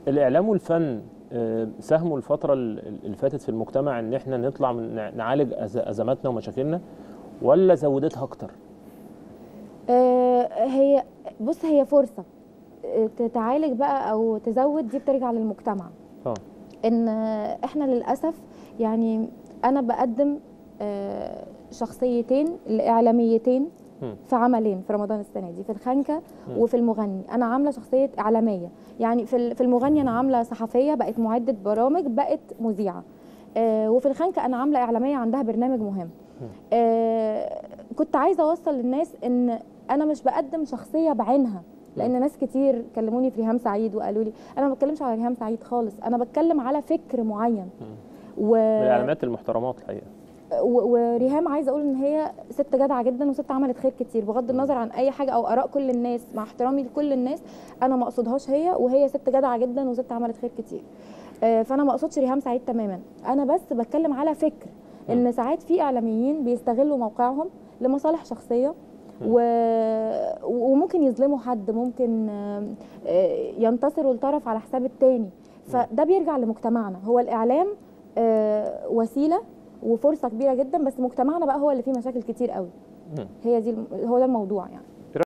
الاعلام والفن آه، ساهموا الفتره ال- اللي فاتت في المجتمع ان احنا نطلع من نع- نعالج أز- ازماتنا ومشاكلنا ولا زودتها اكتر آه، هي بص هي فرصه آه، تتعالج بقى او تزود دي بترجع للمجتمع اه ان آه، احنا للاسف يعني انا بقدم آه، شخصيتين الاعلاميتين مم. في عملين في رمضان السنه دي في الخنكه مم. وفي المغني انا عامله شخصيه اعلاميه يعني في ال- في المغني انا عامله صحفيه بقت معده برامج بقت مذيعه آه، وفي الخنكه انا عامله اعلاميه عندها برنامج مهم آه، كنت عايزه اوصل للناس ان انا مش بقدم شخصيه بعينها لان ناس كتير كلموني في ريهام سعيد وقالوا لي انا ما بتكلمش على ريهام سعيد خالص انا بتكلم على فكر معين و... من الاعلانات المحترمات الحقيقه و- وريهام عايزه اقول ان هي ست جدعه جدا وست عملت خير كتير بغض النظر عن اي حاجه او اراء كل الناس مع احترامي لكل الناس انا ما اقصدهاش هي وهي ست جدعه جدا وست عملت خير كتير آه، فانا ما اقصدش ريهام سعيد تماما انا بس بتكلم على فكر ان ساعات في اعلاميين بيستغلوا موقعهم لمصالح شخصيه و... وممكن يظلموا حد ممكن آه، آه، ينتصروا لطرف على حساب التاني فده بيرجع لمجتمعنا هو الاعلام آه، وسيله وفرصه كبيره جدا بس مجتمعنا بقى هو اللي فيه مشاكل كتير قوي مم. هي دي الم- هو ده الموضوع يعني